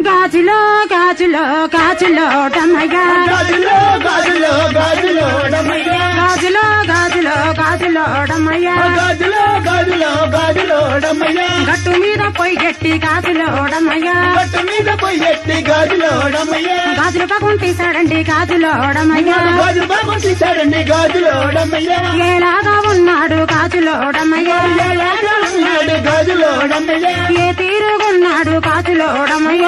గాజులో గాజులో గాజులో డమయ్య గాజులో గాజులో గాజులో డమయ్య గాజులో గాజులో గాజులో డమయ్య గాజులో గాజులో గాజులో డమయ్య గట్టు మీద పొయ్యి గట్టి గాజులో డమయ్య గట్టు మీద పోయి ఎట్టి గాజులో డమయ్య గాజులు పగుంటి తీసాడండి గాజులో డమయ్య గాజు బాబు తీశాడండి గాజులో డమయ్య ఏలాగా ఉన్నాడు గాజులో డమయ్య ఎలాగా ఉన్నాడు గాజులో డమయ్య ఏ తీరుగున్నాడు గాజులో డమయ్య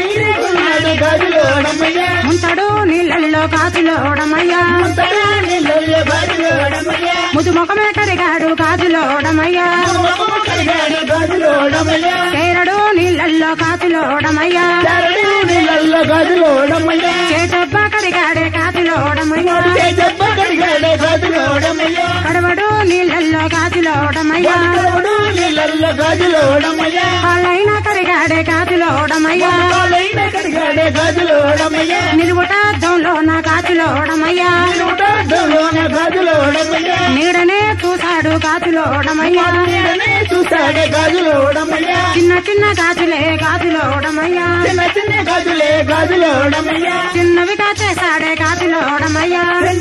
ఉన్నాడు గాజులో డమయ్య ముంతడు నీళ్ళల్లో గాజులో డమయ్య అంతటా నీళ్ళల్లో గాజులో డమయ్య ముదు ముఖమే కరిగాడు గాజులో డమయ్య ముఖము కడిగాడు గాజులో డమయ్య చేరడు నీళ్ళల్లో గాజులో డమయ్య చారడి నీళ్ళల్లో గాజులో డమయ్య చేటబ్బా కడిగాడే గాజులో డమయ్య దెబ్బ కడిగాడు గాజులో డమయ్య కడవడు నీళ్ళల్లో గాజులో డమయ్య వాడు నీళ్ళల్లో గాజులో డమయ్య వాళ్ళైనా కరిగాడే గాజులో డమయ్య కాలైన కడిగాడు గాజులో డమయ్య నిలుగుటార్థంలో నా గాజులో డమయ్య నిలువుటార్థంలోన గాజులో డమయ్య నీడనే చూశాడు గాజులో డమయ్య నీడనే చూశాడు గాజులో డమయ్య చిన్న చిన్న గాజులే గాజులో డమయ్య చిన్న చిన్న గాజులే గాజులో డమయ్య చిన్నవిగా చేశాడే గాజులో డమయ్య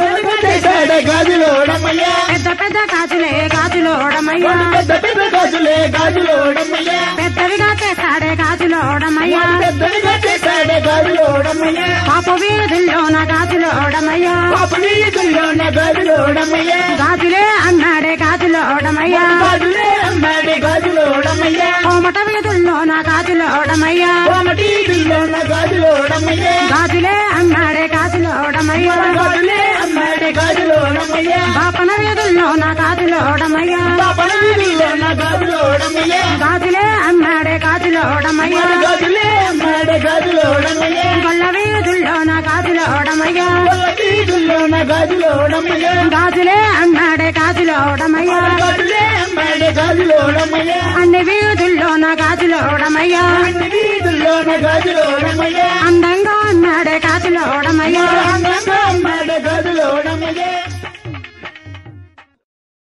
చేశాడు గాజులో డమయ్య పెద్ద పెద్ద గాజులే గాజులో డమయ్య పెద్ద పెద్ద గాజులే గాజులో డమయ్య పెద్దవిగా చేశాడే గాజులో డమయ్య పెద్దగా చేశాడు గాజులో డమయ్య పాప వీధుల్లో నా గాజులో డమయ్య పాపని గుళ్ళోన గాజులో డమయ్య గాజులే అన్నాడే గాజులో డమయ్య గాజులే అమ్మాడి గాజులో డమయ్య కోమట వీధుల్లో నా గాజులో డమయ్య కోమటి గుళ్ళోన గాజులో డమయ్య గాజులే అన్నాడే గాజులో డమయ్య గాజులే అమ్మాడి గాజులో డమయ్య బాపన వీధుల్లో నా గాజులో డమయ్య పాపని గుళ్ళోన గాజులో డమయ్య గాజులే అమ్మాడే గాజులో డమయ్య గాజులే అమ్మాడి గాజులో డమయ్య గొల్ల వీధుల్లో నా గాజులో డమయ్య కోమటి గుళ్ళోన గాజులో డమయ్య గాజులే అమ్మాడే గాజులో డమయ్య గాజులే అమ్మాడి గాజులో డమయ్య అన్ని వీధుల్లో నా గాజులో డమయ్య అన్ని వీధుల్లోన గాజులో డమయ్య అందంగా